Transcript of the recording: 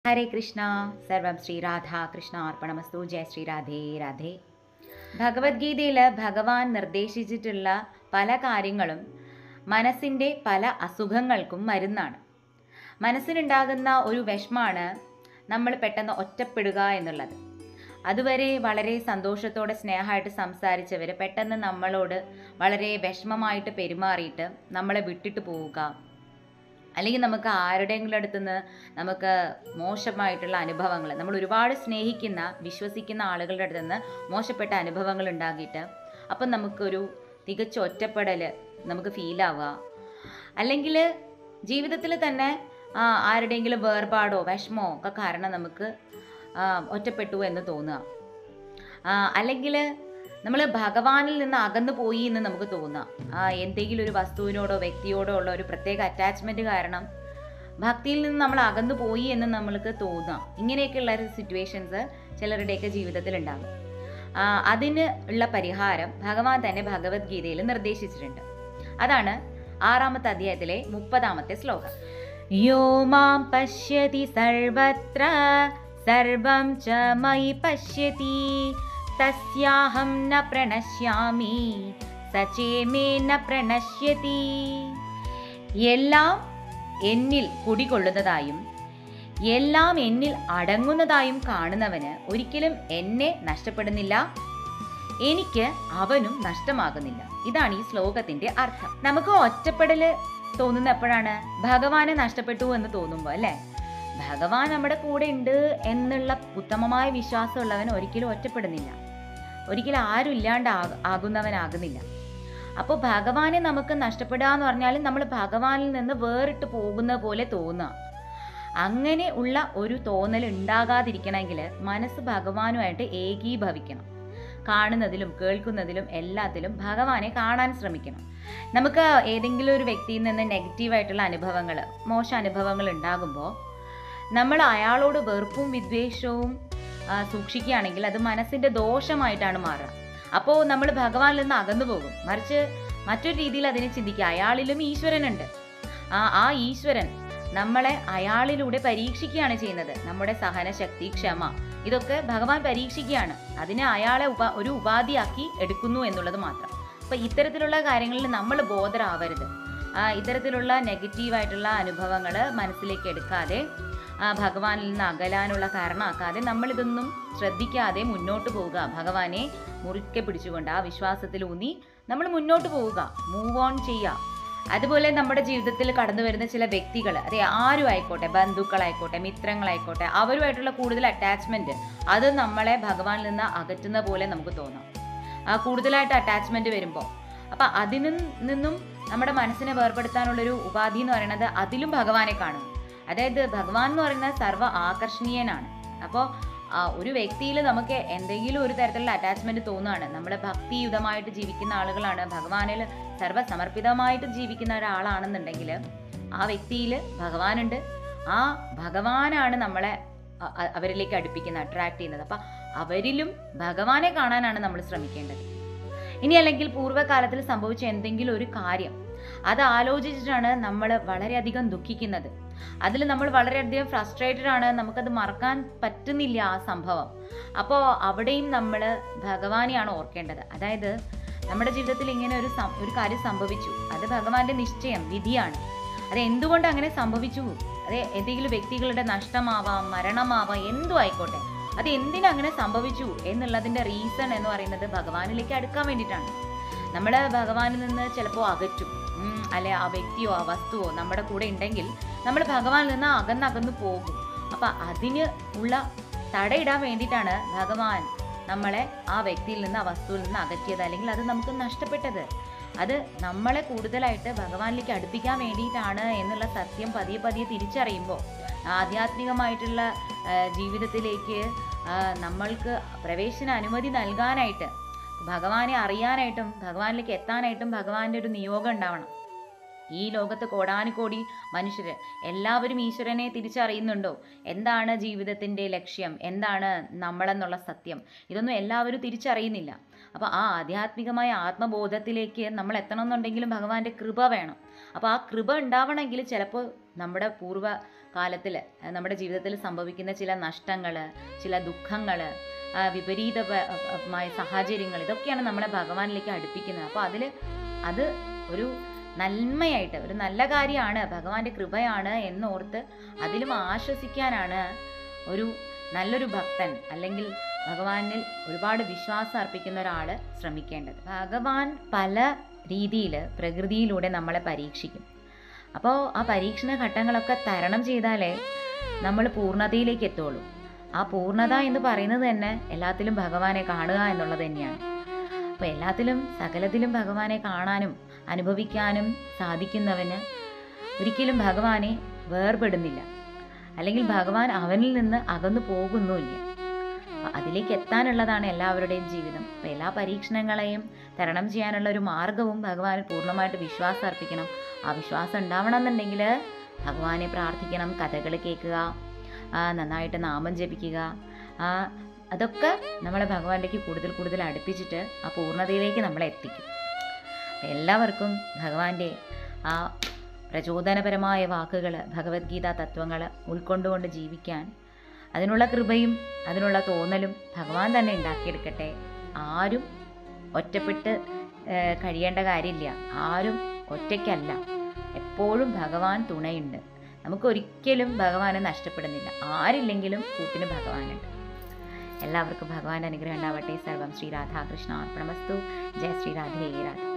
ഹരേ കൃഷ്ണ സർവം ശ്രീ രാധാ കൃഷ്ണ അർപ്പണമസ്തു ജയ ശ്രീ രാധേ രാധേ ഭഗവത്ഗീതയിൽ ഭഗവാൻ നിർദ്ദേശിച്ചിട്ടുള്ള പല കാര്യങ്ങളും മനസ്സിൻ്റെ പല അസുഖങ്ങൾക്കും മരുന്നാണ് മനസ്സിനുണ്ടാകുന്ന ഒരു വിഷമാണ് നമ്മൾ പെട്ടെന്ന് ഒറ്റപ്പെടുക എന്നുള്ളത് അതുവരെ വളരെ സന്തോഷത്തോടെ സ്നേഹമായിട്ട് സംസാരിച്ചവർ പെട്ടെന്ന് നമ്മളോട് വളരെ വിഷമമായിട്ട് പെരുമാറിയിട്ട് നമ്മളെ വിട്ടിട്ട് പോവുക അല്ലെങ്കിൽ നമുക്ക് ആരുടെയെങ്കിലും അടുത്ത് നിന്ന് നമുക്ക് മോശമായിട്ടുള്ള അനുഭവങ്ങൾ നമ്മൾ ഒരുപാട് സ്നേഹിക്കുന്ന വിശ്വസിക്കുന്ന ആളുകളുടെ അടുത്ത് നിന്ന് മോശപ്പെട്ട അനുഭവങ്ങൾ ഉണ്ടാക്കിയിട്ട് അപ്പം നമുക്കൊരു തികച്ച ഒറ്റപ്പെടൽ നമുക്ക് ഫീലാവുക അല്ലെങ്കിൽ ജീവിതത്തിൽ തന്നെ ആ, ആരുടെയെങ്കിലും വേർപാടോ വിഷമോ ഒക്കെ കാരണം നമുക്ക് ആ, ഒറ്റപ്പെട്ടു എന്ന് തോന്നുക അല്ലെങ്കിൽ നമ്മൾ ഭഗവാനിൽ നിന്ന് അകന്നു പോയി എന്ന് നമുക്ക് തോന്നാം ആ, എന്തെങ്കിലും ഒരു വസ്തുവിനോടോ വ്യക്തിയോടോ ഉള്ള ഒരു പ്രത്യേക അറ്റാച്ച്മെൻറ്റ് കാരണം ഭക്തിയിൽ നിന്ന് നമ്മൾ അകന്നു പോയി എന്ന് നമ്മൾക്ക് തോന്നാം ഇങ്ങനെയൊക്കെയുള്ള ഒരു സിറ്റുവേഷൻസ് ചിലരുടെയൊക്കെ ജീവിതത്തിൽ ഉണ്ടാകും ആ, അതിന് ഉള്ള പരിഹാരം ഭഗവാൻ തന്നെ ഭഗവത്ഗീതയിൽ നിർദ്ദേശിച്ചിട്ടുണ്ട് അതാണ് ആറാമത്തെ അധ്യായത്തിലെ മുപ്പതാമത്തെ ശ്ലോകം യോ മാം പശ്യതി സർവത്ര സർവം ച മയി പശ്യതി തസ്യാഹം ന പ്രണശ്യാമി സചേമേ ന പ്രണശ്യതി എല്ലാം എന്നിൽ കുടികൊള്ളുന്നതായും എല്ലാം എന്നിൽ അടങ്ങുന്നതായും കാണുന്നവന് ഒരിക്കലും എന്നെ നഷ്ടപ്പെടുന്നില്ല എനിക്ക് അവനും നഷ്ടമാകുന്നില്ല ഇതാണ് ഈ ശ്ലോകത്തിന്റെ അർത്ഥം നമുക്ക് ഒറ്റപ്പെടല് തോന്നുന്ന എപ്പോഴാണ് ഭഗവാനെ നഷ്ടപ്പെട്ടു എന്ന് തോന്നുമ്പോൾ അല്ലേ ഭഗവാൻ നമ്മുടെ കൂടെ ഉണ്ട് എന്നുള്ള ഉത്തമമായ വിശ്വാസമുള്ളവൻ ഒരിക്കലും ഒറ്റപ്പെടുന്നില്ല ഒരിക്കലും ആരും ഇല്ലാണ്ട് ആക- ആകുന്നവനാകുന്നില്ല അപ്പോൾ ഭഗവാനെ നമുക്ക് നഷ്ടപ്പെടുക എന്ന് പറഞ്ഞാൽ നമ്മൾ ഭഗവാനിൽ നിന്ന് വേറിട്ട് പോകുന്ന പോലെ തോന്നുക അങ്ങനെ ഉള്ള ഒരു തോന്നൽ ഉണ്ടാകാതിരിക്കണമെങ്കിൽ മനസ്സ് ഭഗവാനുമായിട്ട് ഏകീഭവിക്കണം കാണുന്നതിലും കേൾക്കുന്നതിലും എല്ലാത്തിലും ഭഗവാനെ കാണാൻ ശ്രമിക്കണം നമുക്ക് ഏതെങ്കിലും ഒരു വ്യക്തിയിൽ നിന്ന് നെഗറ്റീവായിട്ടുള്ള അനുഭവങ്ങൾ മോശം അനുഭവങ്ങൾ ഉണ്ടാകുമ്പോൾ നമ്മൾ അയാളോട് വെറുപ്പും വിദ്വേഷവും ആ, സൂക്ഷിക്കുകയാണെങ്കിൽ അത് മനസ്സിൻ്റെ ദോഷമായിട്ടാണ് മാറുക അപ്പോൾ നമ്മൾ ഭഗവാനിൽ നിന്ന് അകന്നു പോകും മറിച്ച് മറ്റൊരു രീതിയിൽ അതിനെ ചിന്തിക്കുക അയാളിലും ഈശ്വരനുണ്ട് ആ ആ ഈശ്വരൻ നമ്മളെ അയാളിലൂടെ പരീക്ഷിക്കുകയാണ് ചെയ്യുന്നത് നമ്മുടെ സഹനശക്തി ക്ഷമ ഇതൊക്കെ ഭഗവാൻ പരീക്ഷിക്കുകയാണ് അതിനെ അയാളെ ഉപ ഒരു ഉപാധിയാക്കി എടുക്കുന്നു എന്നുള്ളത് മാത്രം അപ്പോൾ ഇത്തരത്തിലുള്ള കാര്യങ്ങളിൽ നമ്മൾ ബോധരാവരുത് ആ, ഇത്തരത്തിലുള്ള നെഗറ്റീവായിട്ടുള്ള അനുഭവങ്ങൾ മനസ്സിലേക്ക് എടുക്കാതെ ആ, ഭഗവാനിൽ നിന്ന് അകലാനുള്ള കാരണമാക്കാതെ നമ്മളിതൊന്നും ശ്രദ്ധിക്കാതെ മുന്നോട്ട് പോവുക ഭഗവാനെ മുറുക്കെ പിടിച്ചുകൊണ്ട് ആ വിശ്വാസത്തിലൂന്നി നമ്മൾ മുന്നോട്ട് പോവുക മൂവ് ഓൺ ചെയ്യുക അതുപോലെ നമ്മുടെ ജീവിതത്തിൽ കടന്നു വരുന്ന ചില വ്യക്തികൾ അതെ ആരും ആയിക്കോട്ടെ ബന്ധുക്കളായിക്കോട്ടെ മിത്രങ്ങളായിക്കോട്ടെ അവരുമായിട്ടുള്ള കൂടുതൽ അറ്റാച്ച്മെന്റ് അത് നമ്മളെ ഭഗവാനിൽ നിന്ന് അകറ്റുന്ന പോലെ നമുക്ക് തോന്നാം ആ കൂടുതലായിട്ട് അറ്റാച്ച്മെന്റ് വരുമ്പോൾ അപ്പം അതിൽ നിന്നും നമ്മുടെ മനസ്സിനെ വേർപെടുത്താനുള്ളൊരു ഉപാധി എന്ന് പറയുന്നത് അതിലും ഭഗവാനെ കാണും അതായത് ഭഗവാൻ എന്ന് പറയുന്നത് സർവ്വ ആകർഷണീയനാണ് അപ്പോൾ ഒരു വ്യക്തിയിൽ നമുക്ക് എന്തെങ്കിലും ഒരു തരത്തിലുള്ള അറ്റാച്ച്മെന്റ് തോന്നുകയാണ് നമ്മൾ ഭക്തിയുതമായിട്ട് ജീവിക്കുന്ന ആളുകളാണ് ഭഗവാനിൽ സർവ്വസമർപ്പിതമായിട്ട് ജീവിക്കുന്ന ഒരാളാണെന്നുണ്ടെങ്കിൽ ആ വ്യക്തിയിൽ ഭഗവാനുണ്ട് ആ ഭഗവാനാണ് നമ്മളെ അ- അ- അവരിലേക്ക് അടുപ്പിക്കുന്നത് അട്രാക്ട് ചെയ്യുന്നത് അപ്പം അവരിലും ഭഗവാനെ കാണാനാണ് നമ്മൾ ശ്രമിക്കേണ്ടത് ഇനി അല്ലെങ്കിൽ പൂർവ്വകാലത്തിൽ സംഭവിച്ച എന്തെങ്കിലും ഒരു കാര്യം അത് ആലോചിച്ചിട്ടാണ് നമ്മൾ വളരെയധികം ദുഃഖിക്കുന്നത് അതിൽ നമ്മൾ വളരെയധികം ഫ്രസ്ട്രേറ്റഡ് ആണ് നമുക്കത് മറക്കാൻ പറ്റുന്നില്ല ആ സംഭവം അപ്പോൾ അവിടെയും നമ്മൾ ഭഗവാനെയാണ് ഓർക്കേണ്ടത് അതായത് നമ്മുടെ ജീവിതത്തിൽ ഇങ്ങനെ ഒരു സം- ഒരു കാര്യം സംഭവിച്ചു അത് ഭഗവാന്റെ നിശ്ചയം വിധിയാണ് അത് എന്തുകൊണ്ട് അങ്ങനെ സംഭവിച്ചു അത് എന്തെങ്കിലും വ്യക്തികളുടെ നഷ്ടമാവാം മരണമാവാം എന്തും ആയിക്കോട്ടെ അത് എന്തിനങ്ങനെ സംഭവിച്ചു എന്നുള്ളതിൻ്റെ റീസൺ എന്ന് പറയുന്നത് ഭഗവാനിലേക്ക് അടുക്കാൻ വേണ്ടിയിട്ടാണ് നമ്മൾ ഭഗവാനിൽ നിന്ന് ചിലപ്പോൾ അകറ്റും ഉം, അല്ലെ ആ വ്യക്തിയോ ആ വസ്തുവോ നമ്മുടെ കൂടെ ഉണ്ടെങ്കിൽ നമ്മൾ ഭഗവാനിൽ നിന്ന് അകന്നകന്നു പോകും അപ്പം അതിന് ഉള്ള തടയിടാൻ വേണ്ടിയിട്ടാണ് ഭഗവാൻ നമ്മളെ ആ വ്യക്തിയിൽ നിന്ന് ആ വസ്തുവിൽ നിന്ന് അകറ്റിയത് അല്ലെങ്കിൽ അത് നമുക്ക് നഷ്ടപ്പെട്ടത് അത് നമ്മളെ കൂടുതലായിട്ട് ഭഗവാനിലേക്ക് അടുപ്പിക്കാൻ വേണ്ടിയിട്ടാണ് എന്നുള്ള സത്യം പതിയെ പതിയെ തിരിച്ചറിയുമ്പോൾ ആധ്യാത്മികമായിട്ടുള്ള ആ, ജീവിതത്തിലേക്ക് ആ, നമ്മൾക്ക് പ്രവേശന അനുമതി നൽകാനായിട്ട് ഭഗവാനെ അറിയാനായിട്ടും ഭഗവാനിലേക്ക് എത്താനായിട്ടും ഭഗവാന്റെ ഒരു നിയോഗം ഉണ്ടാവണം ഈ ലോകത്ത് കോടാനുകോടി മനുഷ്യർ എല്ലാവരും ഈശ്വരനെ തിരിച്ചറിയുന്നുണ്ടോ എന്താണ് ജീവിതത്തിൻ്റെ ലക്ഷ്യം എന്താണ് നമ്മളെന്നുള്ള സത്യം ഇതൊന്നും എല്ലാവരും തിരിച്ചറിയുന്നില്ല അപ്പോൾ ആ ആധ്യാത്മികമായ ആത്മബോധത്തിലേക്ക് നമ്മൾ എത്തണമെന്നുണ്ടെങ്കിലും ഭഗവാന്റെ കൃപ വേണം അപ്പോൾ ആ കൃപ ഉണ്ടാവണമെങ്കിൽ ചിലപ്പോൾ നമ്മുടെ പൂർവ്വ കാലത്തിൽ നമ്മുടെ ജീവിതത്തിൽ സംഭവിക്കുന്ന ചില നഷ്ടങ്ങൾ ചില ദുഃഖങ്ങൾ വിപരീതമായ സാഹചര്യങ്ങൾ ഇതൊക്കെയാണ് നമ്മളെ ഭഗവാനിലേക്ക് അടുപ്പിക്കുന്നത് അപ്പോൾ അതിൽ അത് ഒരു നന്മയായിട്ട് ഒരു നല്ല കാര്യമാണ് ഭഗവാന്റെ കൃപയാണ് എന്നോർത്ത് അതിലും ആശ്വസിക്കാനാണ് ഒരു നല്ലൊരു ഭക്തൻ അല്ലെങ്കിൽ ഭഗവാനിൽ ഒരുപാട് വിശ്വാസം അർപ്പിക്കുന്ന ഒരാൾ ശ്രമിക്കേണ്ടത് ഭഗവാൻ പല രീതിയിൽ പ്രകൃതിയിലൂടെ നമ്മളെ പരീക്ഷിക്കും അപ്പോൾ ആ പരീക്ഷണ ഘട്ടങ്ങളൊക്കെ തരണം ചെയ്താലേ നമ്മൾ പൂർണ്ണതയിലേക്ക് എത്തുള്ളൂ ആ പൂർണ്ണത എന്ന് പറയുന്നത് തന്നെ എല്ലാത്തിലും ഭഗവാനെ കാണുക എന്നുള്ളത് തന്നെയാണ് അപ്പോൾ എല്ലാത്തിലും സകലത്തിലും ഭഗവാനെ കാണാനും അനുഭവിക്കാനും സാധിക്കുന്നവന് ഒരിക്കലും ഭഗവാനെ വേർപെടുന്നില്ല അല്ലെങ്കിൽ ഭഗവാൻ അവനിൽ നിന്ന് അകന്നു പോകുന്നുമില്ല അപ്പൊ അതിലേക്ക് എത്താനുള്ളതാണ് എല്ലാവരുടെയും ജീവിതം അപ്പോൾ എല്ലാ പരീക്ഷണങ്ങളെയും തരണം ചെയ്യാനുള്ള ഒരു മാർഗവും ഭഗവാനിൽ പൂർണ്ണമായിട്ട് വിശ്വാസം അർപ്പിക്കണം ആ വിശ്വാസം ഉണ്ടാവണം എന്നുണ്ടെങ്കിൽ ഭഗവാനെ പ്രാർത്ഥിക്കണം കഥകൾ കേൾക്കുക ആ, നന്നായിട്ട് നാമം ജപിക്കുക ആ, അതൊക്കെ നമ്മളെ ഭഗവാനിലേക്ക് കൂടുതൽ കൂടുതൽ അടുപ്പിച്ചിട്ട് ആ പൂർണ്ണതയിലേക്ക് നമ്മളെ എത്തിക്കും അപ്പോൾ എല്ലാവർക്കും ഭഗവാന്റെ ആ പ്രചോദനപരമായ വാക്കുകൾ ഭഗവത്ഗീത തത്വങ്ങൾ ഉൾക്കൊണ്ടുകൊണ്ട് ജീവിക്കാൻ അതിനുള്ള കൃപയും അതിനുള്ള തോന്നലും ഭഗവാൻ തന്നെ ഉണ്ടാക്കിയെടുക്കട്ടെ ആരും ഒറ്റപ്പെട്ട് ഏഹ്, കഴിയേണ്ട കാര്യമില്ല ആരും ഒറ്റയ്ക്കല്ല എപ്പോഴും ഭഗവാൻ തുണയുണ്ട് നമുക്കൊരിക്കലും ഭഗവാനെ നഷ്ടപ്പെടുന്നില്ല ആരില്ലെങ്കിലും കൂട്ടിന് ഭഗവാനുണ്ട് എല്ലാവർക്കും ഭഗവാന്റെ അനുഗ്രഹം ഉണ്ടാവട്ടെ സർവം ശ്രീ രാധാകൃഷ്ണ അർപ്പണമസ്തു ജയ ശ്രീ രാധേ രാധ